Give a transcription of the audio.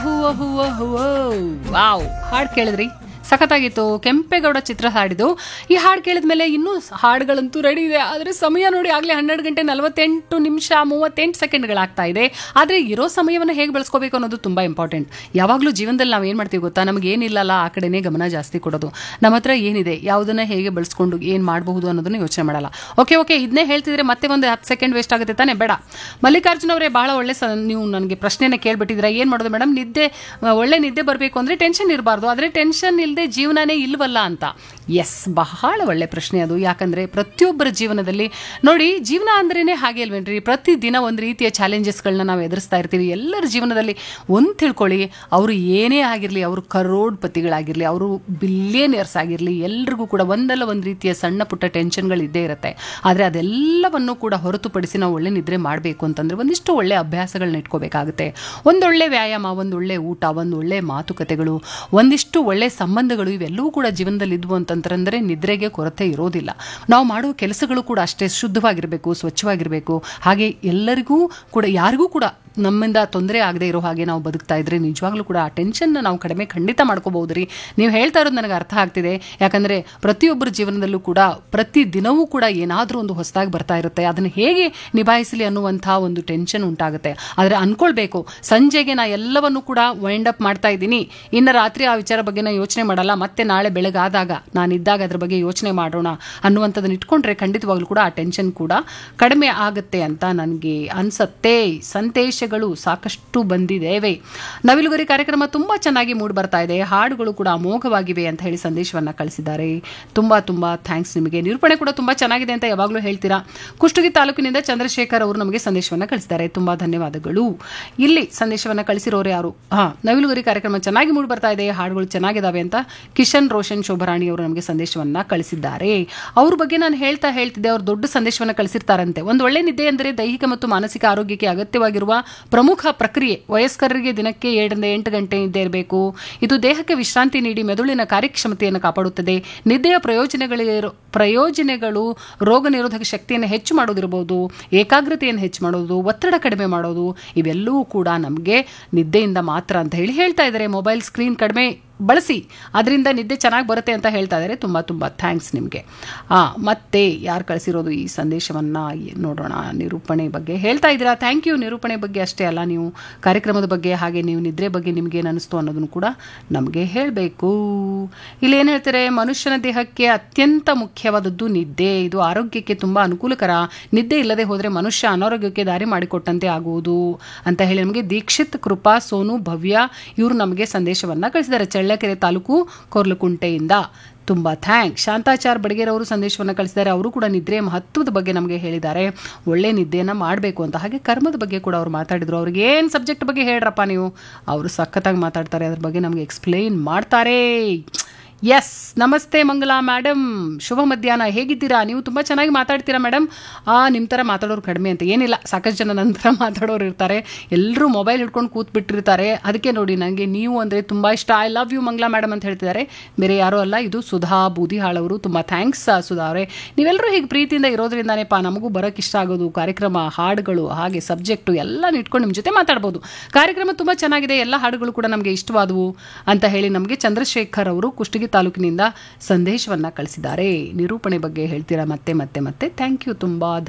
ಹೂವ ಹೂವ ಹೂವ ವಾವ್ ಹಾಡು ಕೇಳಿದ್ರಿ ಸಖತ್ತಾಗಿತ್ತು ಕೆಂಪೇಗೌಡ ಚಿತ್ರ ಹಾಡಿದ್ದು ಈ ಹಾಡು ಕೇಳಿದ ಮೇಲೆ ಇನ್ನೂ ಹಾಡುಗಳಂತೂ ರೆಡಿ ಇದೆ ಆದರೆ ಸಮಯ ನೋಡಿ ಆಗಲೇ ಹನ್ನೆರಡು ಗಂಟೆ ನಲವತ್ತೆಂಟು ನಿಮಿಷ ಮೂವತ್ತೆಂಟು ಸೆಕೆಂಡ್ಗಳಾಗ್ತಾ ಇದೆ ಆದರೆ ಇರೋ ಸಮಯವನ್ನು ಹೇಗೆ ಬಳಸ್ಕೋಬೇಕು ಅನ್ನೋದು ತುಂಬ ಇಂಪಾರ್ಟೆಂಟ್ ಯಾವಾಗಲೂ ಜೀವನದಲ್ಲಿ ನಾವು ಏನು ಮಾಡ್ತೀವಿ ಗೊತ್ತಾ ನಮ್ಗೆ ಏನಿಲ್ಲಲ್ಲ ಆ ಕಡೆನೇ ಗಮನ ಜಾಸ್ತಿ ಕೊಡೋದು ನಮ್ಮ ಹತ್ರ ಏನಿದೆ ಯಾವುದನ್ನ ಹೇಗೆ ಬಳಸ್ಕೊಂಡು ಏನು ಮಾಡಬಹುದು ಅನ್ನೋದನ್ನ ಯೋಚನೆ ಮಾಡಲ್ಲ ಓಕೆ ಓಕೆ ಇದನ್ನೇ ಹೇಳ್ತಿದ್ರೆ ಮತ್ತೆ ಒಂದು ಹತ್ತು ಸೆಕೆಂಡ್ ವೇಸ್ಟ್ ಆಗುತ್ತೆ ತಾನೇ ಬೇಡ ಮಲ್ಲಿಕಾರ್ಜುನ ಅವರೇ ಬಹಳ ಒಳ್ಳೆ ಸ ನೀವು ನನಗೆ ಪ್ರಶ್ನೆನ ಕೇಳ್ಬಿಟ್ಟಿದ್ದೀರಾ ಏನು ಮಾಡೋದು ಮೇಡಮ್ ನಿದ್ದೆ ಆ, ಒಳ್ಳೆ ನಿದ್ದೆ ಬರಬೇಕು ಅಂದರೆ ಟೆನ್ಷನ್ ಇರಬಾರ್ದು ಆದರೆ ಟೆನ್ಷನ್ ಇಲ್ಲದೆ ಜೀವನನೇ ಇಲ್ವಲ್ಲ ಅಂತ ಎಸ್ ಬಹಳ ಒಳ್ಳೆ ಪ್ರಶ್ನೆ ಅದು ಯಾಕಂದರೆ ಪ್ರತಿಯೊಬ್ಬರ ಜೀವನದಲ್ಲಿ ನೋಡಿ ಜೀವನ ಅಂದ್ರೇ ಹಾಗೆ ಅಲ್ವೇನ್ರಿ ಪ್ರತಿದಿನ ಒಂದು ರೀತಿಯ ಚಾಲೆಂಜಸ್ಗಳನ್ನ ನಾವು ಎದುರಿಸ್ತಾ ಇರ್ತೀವಿ ಎಲ್ಲರ ಜೀವನದಲ್ಲಿ ಒಂದು ತಿಳ್ಕೊಳ್ಳಿ ಅವರು ಏನೇ ಆಗಿರಲಿ ಅವರು ಕರೋಡ್ಪತಿಗಳಾಗಿರಲಿ ಅವರು ಬಿಲಿಯನಿಯರ್ಸ್ ಆಗಿರಲಿ ಎಲ್ರಿಗೂ ಕೂಡ ಒಂದಲ್ಲ ಒಂದು ರೀತಿಯ ಸಣ್ಣ ಪುಟ್ಟ ಟೆನ್ಷನ್ಗಳು ಇದ್ದೇ ಇರುತ್ತೆ ಆದರೆ ಅದೆಲ್ಲವನ್ನು ಕೂಡ ಹೊರತುಪಡಿಸಿ ನಾವು ಒಳ್ಳೆ ನಿದ್ರೆ ಮಾಡಬೇಕು ಅಂತಂದರೆ ಒಂದಿಷ್ಟು ಒಳ್ಳೆ ಅಭ್ಯಾಸಗಳನ್ನ ಇಟ್ಕೋಬೇಕಾಗುತ್ತೆ ಒಂದೊಳ್ಳೆ ವ್ಯಾಯಾಮ ಒಂದೊಳ್ಳೆ ಊಟ ಒಂದೊಳ್ಳೆ ಮಾತುಕತೆಗಳು ಒಂದಿಷ್ಟು ಒಳ್ಳೆ ಸಂಬಂಧಗಳು ಇವೆಲ್ಲವೂ ಕೂಡ ಜೀವನದಲ್ಲಿ ಇದ್ವು ಅಂತಂತಂದರೆ ನಿದ್ರೆಗೆ ಕೊರತೆ ಇರೋದಿಲ್ಲ ನಾವು ಮಾಡುವ ಕೆಲಸಗಳು ಕೂಡ ಅಷ್ಟೇ ಶುದ್ಧವಾಗಿರಬೇಕು ಸ್ವಚ್ಛವಾಗಿರಬೇಕು ಹಾಗೆ ಎಲ್ಲರಿಗೂ ಕೂಡ ಯಾರಿಗೂ ಕೂಡ ನಮ್ಮಿಂದ ತೊಂದರೆ ಆಗದೆ ಇರೋ ಹಾಗೆ ನಾವು ಬದುಕ್ತಾ ಇದ್ರೆ ನಿಜವಾಗ್ಲೂ ಕೂಡ ಆ ಟೆನ್ಷನ್ನ ನಾವು ಕಡಿಮೆ ಖಂಡಿತ ಮಾಡ್ಕೋಬಹುದು ರೀ ನೀವು ಹೇಳ್ತಾ ಇರೋದು ನನಗೆ ಅರ್ಥ ಆಗ್ತಿದೆ ಯಾಕಂದರೆ ಪ್ರತಿಯೊಬ್ಬರ ಜೀವನದಲ್ಲೂ ಕೂಡ ಪ್ರತಿ ದಿನವೂ ಕೂಡ ಏನಾದರೂ ಒಂದು ಹೊಸದಾಗಿ ಬರ್ತಾ ಇರುತ್ತೆ ಅದನ್ನು ಹೇಗೆ ನಿಭಾಯಿಸಲಿ ಅನ್ನುವಂಥ ಒಂದು ಟೆನ್ಷನ್ ಉಂಟಾಗುತ್ತೆ ಆದರೆ ಅನ್ಕೊಳ್ಬೇಕು ಸಂಜೆಗೆ ನಾ ಎಲ್ಲವನ್ನು ಕೂಡ ವೈಂಡ್ ಅಪ್ ಮಾಡ್ತಾ ಇದ್ದೀನಿ ಇನ್ನು ರಾತ್ರಿ ಆ ವಿಚಾರ ಬಗ್ಗೆ ನಾನು ಯೋಚನೆ ಮಾಡಲ್ಲ ಮತ್ತೆ ನಾಳೆ ಬೆಳಗಾದಾಗ ನಾನಿದ್ದಾಗ ಅದ್ರ ಬಗ್ಗೆ ಯೋಚನೆ ಮಾಡೋಣ ಅನ್ನುವಂಥದ್ದನ್ನು ಇಟ್ಕೊಂಡ್ರೆ ಖಂಡಿತವಾಗ್ಲೂ ಕೂಡ ಆ ಟೆನ್ಷನ್ ಕೂಡ ಕಡಿಮೆ ಆಗುತ್ತೆ ಅಂತ ನನಗೆ ಅನ್ಸತ್ತೆ ಸಂದೇಶಗಳು ಸಾಕಷ್ಟು ಬಂದಿದ್ದೇವೆ ನವಿಲುಗರಿ ಕಾರ್ಯಕ್ರಮ ತುಂಬ ಚೆನ್ನಾಗಿ ಮೂಡಿ ಬರ್ತಾ ಇದೆ ಹಾಡುಗಳು ಕೂಡ ಅಮೋಘವಾಗಿವೆ ಅಂತ ಹೇಳಿ ಸಂದೇಶವನ್ನು ಕಳಿಸಿದ್ದಾರೆ ತುಂಬ ತುಂಬ ಥ್ಯಾಂಕ್ಸ್ ನಿಮಗೆ ನಿರೂಪಣೆ ಕೂಡ ತುಂಬ ಚೆನ್ನಾಗಿದೆ ಅಂತ ಯಾವಾಗಲೂ ಹೇಳ್ತೀರಾ ಕುಷ್ಟಗಿ ತಾಲೂಕಿನಿಂದ ಚಂದ್ರಶೇಖರ್ ಅವರು ನಮಗೆ ಸಂದೇಶವನ್ನು ಕಳಿಸಿದ್ದಾರೆ ತುಂಬ ಧನ್ಯವಾದಗಳು ಇಲ್ಲಿ ಸಂದೇಶವನ್ನು ಕಳಿಸಿರೋರು ಯಾರು ಹಾಂ ನವಿಲುಗರಿ ಕಾರ್ಯಕ್ರಮ ಚೆನ್ನಾಗಿ ಮೂಡಿ ಬರ್ತಾ ಇದೆ ಹಾಡುಗಳು ಚೆನ್ನಾಗಿದ್ದಾವೆ ಅಂತ ಕಿಶನ್ ರೋಷನ್ ಶೋಭರಾಣಿ ಅವರು ನಮಗೆ ಸಂದೇಶವನ್ನು ಕಳಿಸಿದ್ದಾರೆ ಅವ್ರ ಬಗ್ಗೆ ನಾನು ಹೇಳ್ತಾ ಹೇಳ್ತಿದ್ದೆ ಅವ್ರು ದೊಡ್ಡ ಸಂದೇಶವನ್ನು ಕಳಿಸಿರ್ತಾರಂತೆ ಒಂದು ಒಳ್ಳೆ ನಿದ್ದೆ ಅಂದರೆ ದೈಹಿಕ ಮತ್ತು ಮಾನಸಿಕ ಆರೋಗ್ಯಕ್ಕೆ ಅಗತ್ಯವಾಗಿರುವ ಪ್ರಮುಖ ಪ್ರಕ್ರಿಯೆ ವಯಸ್ಕರಿಗೆ ದಿನಕ್ಕೆ ಏಳರಿಂದ ಎಂಟು ಗಂಟೆ ನಿದ್ದೆ ಇರಬೇಕು ಇದು ದೇಹಕ್ಕೆ ವಿಶ್ರಾಂತಿ ನೀಡಿ ಮೆದುಳಿನ ಕಾರ್ಯಕ್ಷಮತೆಯನ್ನು ಕಾಪಾಡುತ್ತದೆ ನಿದ್ದೆಯ ಪ್ರಯೋಜನಗಳಿರೋ ಪ್ರಯೋಜನಗಳು ರೋಗ ನಿರೋಧಕ ಶಕ್ತಿಯನ್ನು ಹೆಚ್ಚು ಮಾಡೋದಿರ್ಬೋದು ಏಕಾಗ್ರತೆಯನ್ನು ಹೆಚ್ಚು ಮಾಡೋದು ಒತ್ತಡ ಕಡಿಮೆ ಮಾಡೋದು ಇವೆಲ್ಲವೂ ಕೂಡ ನಮಗೆ ನಿದ್ದೆಯಿಂದ ಮಾತ್ರ ಅಂತ ಹೇಳಿ ಹೇಳ್ತಾ ಇದ್ದಾರೆ ಮೊಬೈಲ್ ಸ್ಕ್ರೀನ್ ಕಡಿಮೆ ಬಳಸಿ ಅದರಿಂದ ನಿದ್ದೆ ಚೆನ್ನಾಗಿ ಬರುತ್ತೆ ಅಂತ ಹೇಳ್ತಾ ಇದ್ದಾರೆ ತುಂಬ ತುಂಬ ಥ್ಯಾಂಕ್ಸ್ ನಿಮಗೆ ಮತ್ತೆ ಯಾರು ಕಳಿಸಿರೋದು ಈ ಸಂದೇಶವನ್ನು ನೋಡೋಣ ನಿರೂಪಣೆ ಬಗ್ಗೆ ಹೇಳ್ತಾ ಇದ್ದೀರಾ ಥ್ಯಾಂಕ್ ಯು ನಿರೂಪಣೆ ಬಗ್ಗೆ ಅಷ್ಟೇ ಅಲ್ಲ ನೀವು ಕಾರ್ಯಕ್ರಮದ ಬಗ್ಗೆ ಹಾಗೆ ನೀವು ನಿದ್ರೆ ಬಗ್ಗೆ ನಿಮಗೇನು ಅನಿಸ್ತು ಅನ್ನೋದನ್ನು ಕೂಡ ನಮಗೆ ಹೇಳಬೇಕು ಇಲ್ಲಿ ಏನು ಹೇಳ್ತಾರೆ ಮನುಷ್ಯನ ದೇಹಕ್ಕೆ ಅತ್ಯಂತ ಮುಖ್ಯವಾದದ್ದು ನಿದ್ದೆ ಇದು ಆರೋಗ್ಯಕ್ಕೆ ತುಂಬ ಅನುಕೂಲಕರ ನಿದ್ದೆ ಇಲ್ಲದೆ ಹೋದರೆ ಮನುಷ್ಯ ಅನಾರೋಗ್ಯಕ್ಕೆ ದಾರಿ ಮಾಡಿಕೊಟ್ಟಂತೆ ಆಗುವುದು ಅಂತ ಹೇಳಿ ನಮಗೆ ದೀಕ್ಷಿತ್ ಕೃಪಾ ಸೋನು ಭವ್ಯ ಇವರು ನಮಗೆ ಸಂದೇಶವನ್ನು ಕಳಿಸಿದ್ದಾರೆ ಚಳ್ಳಕೆರೆ ತಾಲೂಕು ಕೊರ್ಲಕುಂಟೆಯಿಂದ ತುಂಬ ಥ್ಯಾಂಕ್ಸ್ ಶಾಂತಾಚಾರ್ ಬಡಗೇರ್ ಅವರು ಸಂದೇಶವನ್ನು ಕಳಿಸಿದ್ದಾರೆ ಅವರು ಕೂಡ ನಿದ್ರೆಯ ಮಹತ್ವದ ಬಗ್ಗೆ ನಮಗೆ ಹೇಳಿದ್ದಾರೆ ಒಳ್ಳೆ ನಿದ್ದೆಯನ್ನು ಮಾಡಬೇಕು ಅಂತ ಹಾಗೆ ಕರ್ಮದ ಬಗ್ಗೆ ಕೂಡ ಅವರು ಮಾತಾಡಿದ್ರು ಅವ್ರಿಗೆ ಏನು ಸಬ್ಜೆಕ್ಟ್ ಬಗ್ಗೆ ಹೇಳ್ರಪ್ಪ ನೀವು ಅವರು ಸಖತ್ತಾಗಿ ಮಾತಾಡ್ತಾರೆ ಅದ್ರ ಬಗ್ಗೆ ನಮಗೆ ಎಕ್ಸ್ಪ್ಲೈನ್ ಮಾಡ್ತಾರೆ ಎಸ್ ನಮಸ್ತೆ ಮಂಗಲಾ ಮೇಡಮ್ ಶುಭ ಮಧ್ಯಾಹ್ನ ಹೇಗಿದ್ದೀರಾ ನೀವು ತುಂಬ ಚೆನ್ನಾಗಿ ಮಾತಾಡ್ತೀರಾ ಮೇಡಮ್ ಆ ನಿಮ್ಮ ಥರ ಮಾತಾಡೋರು ಕಡಿಮೆ ಅಂತ ಏನಿಲ್ಲ ಸಾಕಷ್ಟು ಜನ ನನ್ನ ಥರ ಮಾತಾಡೋರು ಇರ್ತಾರೆ ಎಲ್ಲರೂ ಮೊಬೈಲ್ ಹಿಡ್ಕೊಂಡು ಕೂತ್ಬಿಟ್ಟಿರ್ತಾರೆ ಅದಕ್ಕೆ ನೋಡಿ ನನಗೆ ನೀವು ಅಂದರೆ ತುಂಬ ಇಷ್ಟ I love you Mangala madam ಅಂತ ಹೇಳ್ತಿದ್ದಾರೆ ಬೇರೆ ಯಾರೂ ಅಲ್ಲ ಇದು ಸುಧಾ ಬೂದಿಹಾಳ್ ಅವರು ತುಂಬ ಥ್ಯಾಂಕ್ಸ್ ಸುಧಾ ಅವರೇ ನೀವೆಲ್ಲರೂ ಹೀಗೆ ಪ್ರೀತಿಯಿಂದ ಇರೋದ್ರಿಂದಾನೇ ಪಾ ನಮಗೂ ಬರೋಕ್ಕೆ ಇಷ್ಟ ಆಗೋದು ಕಾರ್ಯಕ್ರಮ ಹಾಡುಗಳು ಹಾಗೆ ಸಬ್ಜೆಕ್ಟು ಎಲ್ಲ ಇಟ್ಕೊಂಡು ನಿಮ್ಮ ಜೊತೆ ಮಾತಾಡ್ಬೋದು ಕಾರ್ಯಕ್ರಮ ತುಂಬ ಚೆನ್ನಾಗಿದೆ ಎಲ್ಲ ಹಾಡುಗಳು ಕೂಡ ನಮಗೆ ಇಷ್ಟವಾದವು ಅಂತ ಹೇಳಿ ನಮಗೆ ಚಂದ್ರಶೇಖರ್ ಅವರು ಕುಷ್ಟಗಿ ತಾಲೂಕಿನಿಂದ ಸಂದೇಶವನ್ನು ಕಳಿಸಿದ್ದಾರೆ ನಿರೂಪಣೆ ಬಗ್ಗೆ ಹೇಳ್ತೀರಾ ಮತ್ತೆ ಮತ್ತೆ ಮತ್ತೆ ಥ್ಯಾಂಕ್ ಯು ತುಂಬ